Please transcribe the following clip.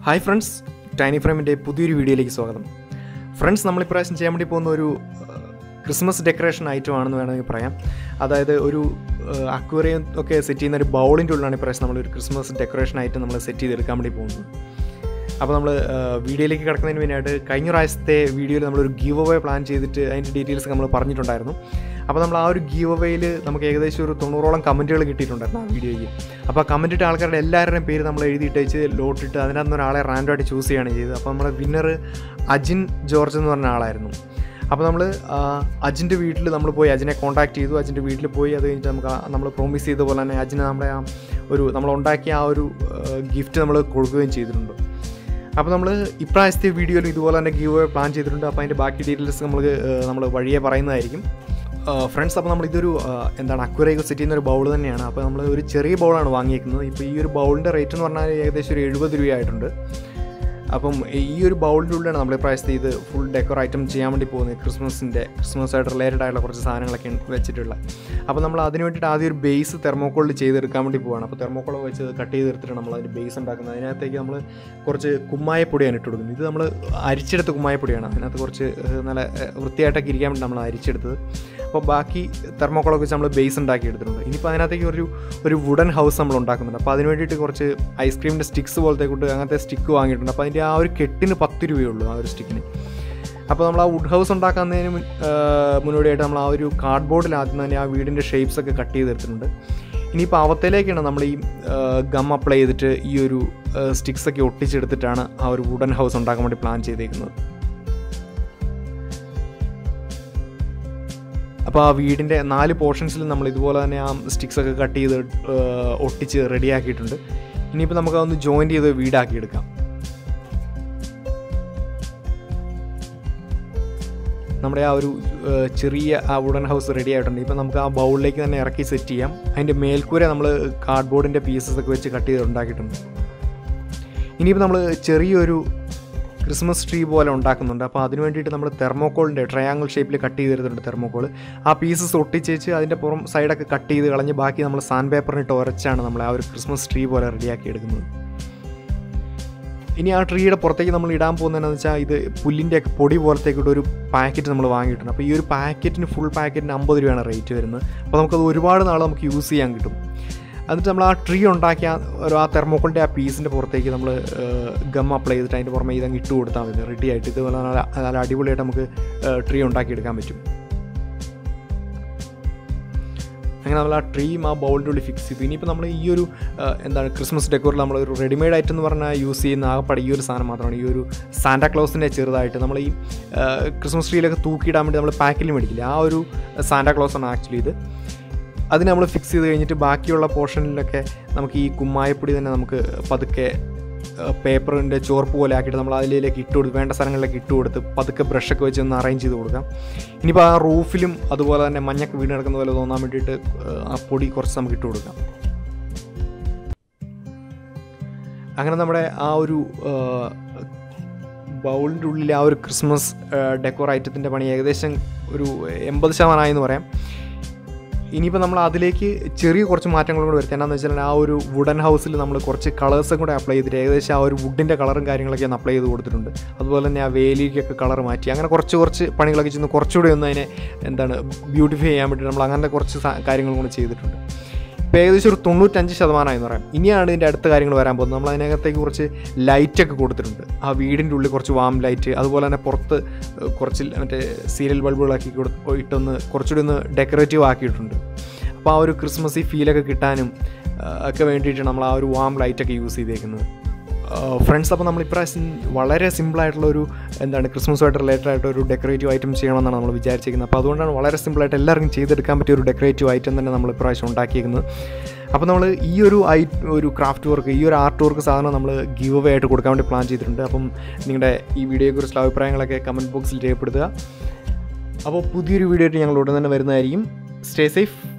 hi friends tiny ഫ്രെയിമിൻ്റെ പുതിയൊരു വീഡിയോയിലേക്ക് സ്വാഗതം ഫ്രണ്ട്സ് നമ്മൾ ഇപ്രാവശ്യം ചെയ്യാൻ വേണ്ടി പോകുന്ന ഒരു ഏഹ്, ക്രിസ്മസ് ഡെക്കറേഷൻ ഐറ്റം ആണെന്ന് വേണമെങ്കിൽ പറയാം അതായത് ഒരു അക്വേറിയം ഒക്കെ സെറ്റ് ചെയ്യുന്ന ഒരു ബൗളിൻ്റെ ഉള്ളിലാണ് ഇപ്രാവശ്യം നമ്മളൊരു ക്രിസ്മസ് ഡെക്കറേഷൻ ഐറ്റം നമ്മൾ സെറ്റ് ചെയ്തെടുക്കാൻ വേണ്ടി പോകുന്നത് അപ്പോൾ നമ്മൾ വീഡിയോയിലേക്ക് കിടക്കുന്നതിന് മുന്നായിട്ട് കഴിഞ്ഞ പ്രാവശ്യത്തെ വീഡിയോയിൽ നമ്മളൊരു ഗീവ് അവേ പ്ലാൻ ചെയ്തിട്ട് അതിൻ്റെ ഡീറ്റെയിൽസ് നമ്മൾ പറഞ്ഞിട്ടുണ്ടായിരുന്നു അപ്പോൾ നമ്മൾ ആ ഒരു ഗീവ് അവേയിൽ നമുക്ക് ഏകദേശം ഒരു തൊണ്ണൂറോളം കമൻറ്റുകൾ കിട്ടിയിട്ടുണ്ടായിരുന്നു ആ വീഡിയോയ്ക്ക് അപ്പോൾ ആ കമൻറ്റ് ഇട്ട ആൾക്കാരുടെ എല്ലാവരുടെയും പേര് നമ്മൾ എഴുതിയിട്ട് വെച്ച് ലോട്ടിട്ട് അതിനകത്ത് നിന്ന് ഒരാളെ റാൻഡമായിട്ട് ചൂസ് ചെയ്യുകയാണ് ചെയ്തത് അപ്പോൾ നമ്മുടെ വിന്നർ അജിൻ ജോർജ് എന്ന് പറഞ്ഞ ആളായിരുന്നു അപ്പോൾ നമ്മൾ അജിൻ്റെ വീട്ടിൽ നമ്മൾ പോയി അജിനെ കോൺടാക്ട് ചെയ്തു അജിൻ്റെ വീട്ടിൽ പോയി അത് കഴിഞ്ഞിട്ട് നമുക്ക് നമ്മൾ പ്രോമിസ് ചെയ്ത പോലെ തന്നെ അജിന് നമ്മുടെ ആ ഒരു നമ്മൾ ഉണ്ടാക്കിയ ആ ഒരു ഗിഫ്റ്റ് നമ്മൾ കൊടുക്കുകയും ചെയ്തിട്ടുണ്ട് അപ്പോൾ നമ്മൾ ഇപ്രാവശ്യത്തെ വീഡിയോയിൽ ഇതുപോലെ തന്നെ ഗീവ് പ്ലാൻ ചെയ്തിട്ടുണ്ട് അപ്പോൾ അതിൻ്റെ ബാക്കി ഡീറ്റെയിൽസ് നമ്മൾ നമ്മൾ വഴിയെ പറയുന്നതായിരിക്കും ഫ്രണ്ട്സ് അപ്പോൾ നമ്മൾ ഇതൊരു ആ, എന്താണ് അക്വറേക്ക് സെറ്റ് ചെയ്യുന്ന ഒരു ബൗൾ തന്നെയാണ് അപ്പോൾ നമ്മൾ ഒരു ചെറിയ ബൗളാണ് വാങ്ങിയിരിക്കുന്നത് ഇപ്പോൾ ഈ ഒരു ബൗളിൻ്റെ റേറ്റ് എന്ന് പറഞ്ഞാൽ ഏകദേശം ഒരു എഴുപത് രൂപയായിട്ടുണ്ട് അപ്പം ഈ ഒരു ബൗളിൻ്റെ ഉള്ളിലാണ് നമ്മൾ ഇപ്രാവശ്യത്തെ ഇത് ഫുൾ ഡെക്കോർ ഐറ്റം ചെയ്യാൻ വേണ്ടി പോകുന്നത് ക്രിസ്മസിൻ്റെ ക്രിസ്മസായിട്ട് റിലേറ്റഡ് ആയിട്ടുള്ള കുറച്ച് സാധനങ്ങളൊക്കെ വെച്ചിട്ടുള്ള അപ്പോൾ നമ്മൾ അതിന് വേണ്ടിയിട്ട് ആദ്യം ഒരു ബേസ് തെർമോക്കോളിൽ ചെയ്തെടുക്കാൻ വേണ്ടി പോവാണ് അപ്പോൾ തെർമോക്കോൾ വെച്ച് കട്ട് ചെയ്തെടുത്തിട്ട് നമ്മൾ അതിൻ്റെ ബേസ് ഉണ്ടാക്കുന്നത് അതിനകത്തേക്ക് നമ്മൾ കുറച്ച് കുമ്മായപ്പൊടിയാണ് ഇട്ട് കൊടുക്കുന്നത് ഇത് നമ്മൾ അരിച്ചെടുത്ത കുമ്മായപ്പൊടിയാണ് അതിനകത്ത് കുറച്ച് ഏഹ്, നല്ല ഏഹ്, വൃത്തിയായിട്ടൊക്കെ ഇരിക്കാൻ വേണ്ടി നമ്മൾ അരിച്ചെടുത്തത് അപ്പോൾ ബാക്കി തെർമോക്കോളൊക്കെ വെച്ച് നമ്മൾ ബേസ് ഉണ്ടാക്കി എടുത്തിട്ടുണ്ട് ഇനിയിപ്പോൾ അതിനകത്തേക്ക് ഒരു ഒരു വുഡൻ ഹൗസ് നമ്മൾ ഉണ്ടാക്കുന്നുണ്ട് അപ്പോൾ അതിന് വേണ്ടിയിട്ട് കുറച്ച് ഐസ്ക്രീമിൻ്റെ സ്റ്റിക്സ് പോലത്തെ കൂട്ട് അങ്ങനത്തെ സ്റ്റിക്ക് വാങ്ങിയിട്ടുണ്ട് അപ്പോൾ അതിൻ്റെ ആ ഒരു കെട്ടിന് പത്ത് രൂപയേ ഉള്ളൂ ആ ഒരു സ്റ്റിക്കിന് അപ്പോൾ നമ്മൾ ആ വുഡ് ഹൗസ് ഉണ്ടാക്കുന്നതിന് മുൻ- ആ, മുന്നോടിയായിട്ട് നമ്മൾ ആ ഒരു കാർഡ് ബോർഡിൽ ആദ്യം തന്നെ ആ വീടിൻ്റെ ഷേപ്സ് ഒക്കെ കട്ട് ചെയ്തെടുത്തിട്ടുണ്ട് ഇനിയിപ്പോൾ അവത്തേലേക്കാണ് നമ്മൾ ഈ ഗം അപ്ലൈ ചെയ്തിട്ട് ഈ ഒരു സ്റ്റിക്സ് ഒക്കെ ഒട്ടിച്ചെടുത്തിട്ടാണ് ആ ഒരു വുഡൻ ഹൗസ് ഉണ്ടാക്കാൻ വേണ്ടി പ്ലാൻ ചെയ്തേക്കുന്നത് അപ്പോൾ ആ വീടിൻ്റെ നാല് പോർഷൻസിൽ നമ്മൾ ഇതുപോലെ തന്നെ ആ സ്റ്റിക്സ് ഒക്കെ കട്ട് ചെയ്ത് ആ, ഒട്ടിച്ച് റെഡിയാക്കിയിട്ടുണ്ട് ഇനിയിപ്പോൾ നമുക്ക് അതൊന്ന് ജോയിൻറ്റ് ചെയ്ത് വീടാക്കി എടുക്കാം നമ്മുടെ ആ ഒരു ഏഹ്, ചെറിയ ആ വുഡൻ ഹൗസ് റെഡി ആയിട്ടുണ്ട് ഇപ്പം നമുക്ക് ആ ബൗളിലേക്ക് തന്നെ ഇറക്കി സെറ്റ് ചെയ്യാം അതിൻ്റെ മേൽക്കൂര നമ്മൾ കാർഡ്ബോർഡിൻ്റെ പീസസ് ഒക്കെ വെച്ച് കട്ട് ചെയ്ത് ഉണ്ടാക്കിയിട്ടുണ്ട് ഇനിയിപ്പോൾ നമ്മൾ ചെറിയൊരു ക്രിസ്മസ് ട്രീ പോലെ ഉണ്ടാക്കുന്നുണ്ട് അപ്പോൾ അതിന് വേണ്ടിയിട്ട് നമ്മൾ തെർമോക്കോളിൻ്റെ ട്രയാങ്കിൾ ഷേപ്പിൽ കട്ട് ചെയ്തെടുത്തിട്ടുണ്ട് തെർമോക്കോൾ ആ പീസസ് ഒട്ടിച്ചേച്ച് അതിൻ്റെ പുറം സൈഡൊക്കെ കട്ട് ചെയ്ത് കളഞ്ഞ് ബാക്കി നമ്മൾ സാൻഡ് പേപ്പറിനിട്ട് ഉരച്ചാണ് നമ്മൾ ആ ഒരു ക്രിസ്മസ് ട്രീ പോലെ റെഡിയാക്കി എടുക്കുന്നത് ഇനി ആ ട്രീയുടെ പുറത്തേക്ക് നമ്മൾ ഇടാൻ പോകുന്നതെന്ന് വെച്ചാൽ ഇത് പുല്ലിൻ്റെ ഒക്കെ പൊടി പോലത്തേക്കിട്ട് ഒരു പാക്കറ്റ് നമ്മൾ വാങ്ങിയിട്ടുണ്ട് അപ്പോൾ ഈ ഒരു പാക്കറ്റിന് ഫുൾ പാക്കറ്റിന് അമ്പത് രൂപയാണ് റേറ്റ് വരുന്നത് അപ്പോൾ നമുക്കത് ഒരുപാട് നാൾ നമുക്ക് യൂസ് ചെയ്യാൻ കിട്ടും എന്നിട്ട് നമ്മൾ ആ ട്രീ ഉണ്ടാക്കിയ ആ ഒരു ആ തെർമോക്കോളിൻ്റെ ആ പീസിൻ്റെ പുറത്തേക്ക് നമ്മൾ ഗം അപ്ലൈ ചെയ്തിട്ട് അതിൻ്റെ പുറമെ ഇതങ്ങ് ഇട്ട് കൊടുത്താൽ മതി റെഡി ആയിട്ട് ഇതുപോലെ നല്ല നല്ല അടിപൊളിയായിട്ട് നമുക്ക് ട്രീ ഉണ്ടാക്കിയെടുക്കാൻ പറ്റും അങ്ങനെ നമ്മൾ ആ ട്രീയും ആ ബൗളിൻ്റെ ഉള്ളിൽ ഫിക്സ് ചെയ്തു ഇനിയിപ്പോൾ നമ്മൾ ഈ ഒരു ആ, എന്താണ് ക്രിസ്മസ് ഡെക്കോറിൽ നമ്മൾ ഒരു റെഡിമെയ്ഡ് ഐറ്റം എന്ന് പറഞ്ഞാൽ യൂസ് ചെയ്യുന്ന ആകപ്പാടെ ഈ ഒരു സാധനം മാത്രമാണ് ഈ ഒരു സാന്റാക്ലോസിൻ്റെ ചെറുതായിട്ട് നമ്മൾ ഈ ആ, ക്രിസ്മസ് ട്രീയിലൊക്കെ തൂക്കിയിടാൻ വേണ്ടി നമ്മൾ പാക്കിൽ മേടിക്കില്ല ആ ഒരു സാന്റാക്ലോസ് ആണ് ആക്ച്വലി ഇത് അതിന് നമ്മൾ ഫിക്സ് ചെയ്ത് കഴിഞ്ഞിട്ട് ബാക്കിയുള്ള പോർഷനിലൊക്കെ നമുക്ക് ഈ കുമ്മായപ്പൊടി തന്നെ നമുക്ക് പതുക്കെ പേപ്പറിൻ്റെ ചോർപ്പ് പോലെ ആക്കിയിട്ട് നമ്മൾ അതിലേക്ക് ഇട്ട് കൊടുത്ത് വേണ്ട സ്ഥലങ്ങളിലേക്ക് ഇട്ട് കൊടുത്ത് പതുക്കെ ബ്രഷൊക്കെ വെച്ച് ഒന്ന് അറേഞ്ച് ചെയ്ത് കൊടുക്കാം ഇനിയിപ്പോൾ ആ റൂഫിലും അതുപോലെ തന്നെ മഞ്ഞൊക്കെ വീണ് കിടക്കുന്ന പോലെ തോന്നാൻ വേണ്ടിയിട്ട് ആ പൊടി കുറച്ച് നമുക്ക് ഇട്ട് കൊടുക്കാം അങ്ങനെ നമ്മുടെ ആ ഒരു ബൗളിൻ്റെ ഉള്ളിൽ ആ ഒരു ക്രിസ്മസ് ഡെക്കോർ ഐറ്റത്തിൻ്റെ പണി ഏകദേശം ഒരു എൺപത് ശതമാനമായി എന്ന് പറയാം ഇനിയിപ്പോൾ നമ്മൾ അതിലേക്ക് ചെറിയ കുറച്ച് മാറ്റങ്ങളും കൂടെ വരുത്താൻ എന്താണെന്ന് വെച്ചാൽ ആ ഒരു വുഡൻ ഹൗസിൽ നമ്മൾ കുറച്ച് കളേഴ്സും കൂടെ അപ്ലൈ ചെയ്തിട്ട് ഏകദേശം ആ ഒരു വുഡിൻ്റെ കളറും കാര്യങ്ങളൊക്കെ ഒന്ന് അപ്ലൈ ചെയ്ത് കൊടുത്തിട്ടുണ്ട് അതുപോലെ തന്നെ ആ വേലിക്കൊക്കെ കളർ മാറ്റി അങ്ങനെ കുറച്ച് കുറച്ച് പണികളൊക്കെ ചെയ്യുന്നു കുറച്ചുകൂടി ഒന്ന് അതിനെ എന്താണ് ബ്യൂട്ടിഫൈ ചെയ്യാൻ വേണ്ടി നമ്മൾ അങ്ങനെ കുറച്ച് സാ- കാര്യങ്ങളും കൂടെ ചെയ്തിട്ടുണ്ട് ഇപ്പോൾ ഏകദേശം ഒരു തൊണ്ണൂറ്റഞ്ച് ശതമാനമായി എന്ന് പറയാം ഇനിയാണ് ഇതിൻ്റെ അടുത്ത കാര്യങ്ങൾ വരാൻ പോകുന്നത് നമ്മൾ അതിനകത്തേക്ക് കുറച്ച് ലൈറ്റൊക്കെ കൊടുത്തിട്ടുണ്ട് ആ വീടിൻ്റെ ഉള്ളിൽ കുറച്ച് വാം ലൈറ്റ് അതുപോലെ തന്നെ പുറത്ത് ഏഹ്, കുറച്ച് മറ്റേ സീരിയൽ ബൾബുകളാക്കി കൊടു ഇട്ടൊന്ന് കുറച്ചുകൂടി ഒന്ന് ഡെക്കറേറ്റീവ് ആക്കിയിട്ടുണ്ട് അപ്പോൾ ആ ഒരു ക്രിസ്മസ് ഫീലൊക്കെ കിട്ടാനും ഏഹ്, ഒക്കെ വേണ്ടിയിട്ട് നമ്മൾ ആ ഒരു വാം ലൈറ്റൊക്കെ യൂസ് ചെയ്തേക്കുന്നത് ഫ്രണ്ട്സ് അപ്പോൾ നമ്മൾ ഇപ്രാവശ്യം വളരെ സിമ്പിളായിട്ടുള്ള ഒരു എന്താണ് ക്രിസ്മസുമായിട്ട് റിലേറ്റഡ് ആയിട്ട് ഒരു ഡെക്കറേറ്റീവ് ഐറ്റം ചെയ്യണമെന്നാണ് നമ്മൾ വിചാരിച്ചിരിക്കുന്നത് അപ്പോൾ അതുകൊണ്ടാണ് വളരെ സിമ്പിളായിട്ട് എല്ലാവർക്കും ചെയ്തെടുക്കാൻ പറ്റിയ ഒരു ഡെക്കറേറ്റീവ് ഐറ്റം തന്നെ നമ്മൾ ഇപ്രാവശ്യം ഉണ്ടാക്കിയിരിക്കുന്നത് അപ്പോൾ നമ്മൾ ഈ ഒരു ഐ ഒരു ക്രാഫ്റ്റ് വർക്ക് ഈ ഒരു ആർട്ട് വർക്ക് സാധനം നമ്മൾ ഗീവ് അവേ ആയിട്ട് കൊടുക്കാൻ വേണ്ടി പ്ലാൻ ചെയ്തിട്ടുണ്ട് അപ്പം നിങ്ങളുടെ ഈ വീഡിയോയെക്കുറിച്ചുള്ള അഭിപ്രായങ്ങളൊക്കെ കമൻറ്റ് ബോക്സിൽ രേഖപ്പെടുത്തുക അപ്പോൾ പുതിയൊരു വീഡിയോ ആയിട്ട് ഞങ്ങൾ ഉടൻ തന്നെ വരുന്നതായിരിക്കും സ്റ്റേ സേഫ്